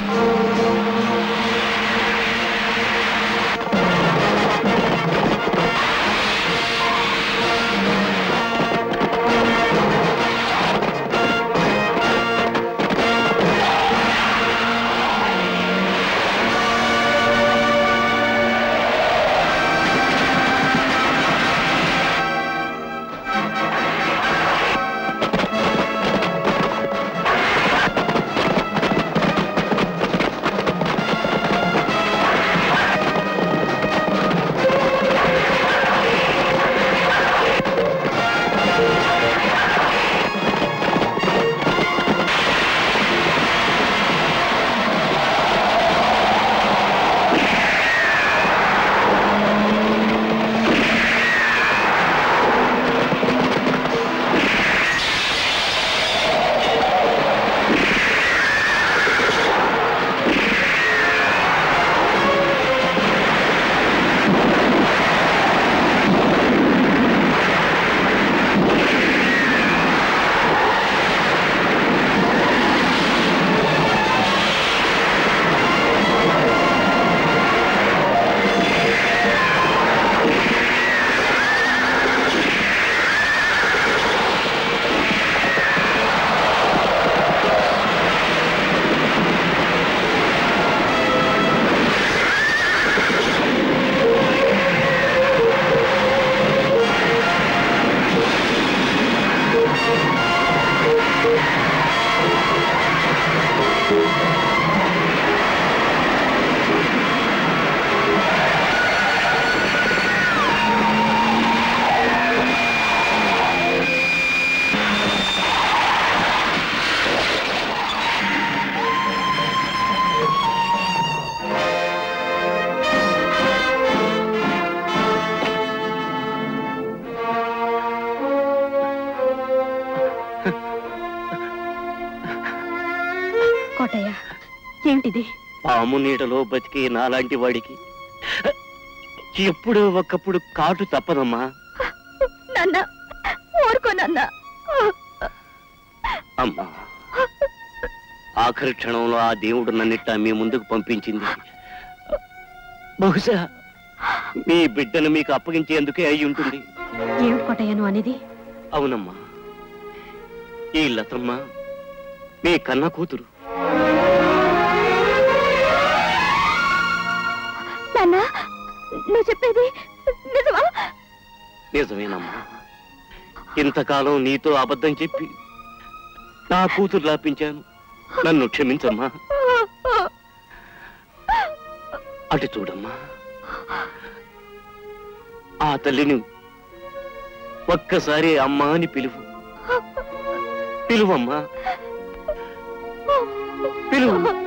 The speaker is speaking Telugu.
కోటయ్య ఏమిటిది పాము నీడలో బతికే నాలాంటి వాడికి ఎప్పుడో ఒకప్పుడు కాటు తప్పదమ్మా నాన్న ఊరుకో నాన్న అమ్మా ఆఖరి క్షణంలో ఆ దేవుడు నన్నిట్ట మీ ముందుకు పంపించింది బహుశా మీ బిడ్డను మీకు అప్పగించేందుకే అయి ఉంటుంది ఏమిటి కోటయ్య నువ్వు అనేది అవునమ్మా ఈ లతమ్మ మీ కన్న కూతురు నాన్న నువ్వు చెప్పేది నిజమా నిజమేనమ్మా ఇంతకాలం నీతో అబద్ధం చెప్పి నా కూతురు లాపించాను నన్ను క్షమించమ్మా అటు చూడమ్మా ఆ తల్లిని ఒక్కసారి అమ్మా అని పిలువు పిలువమ్మా పిలువు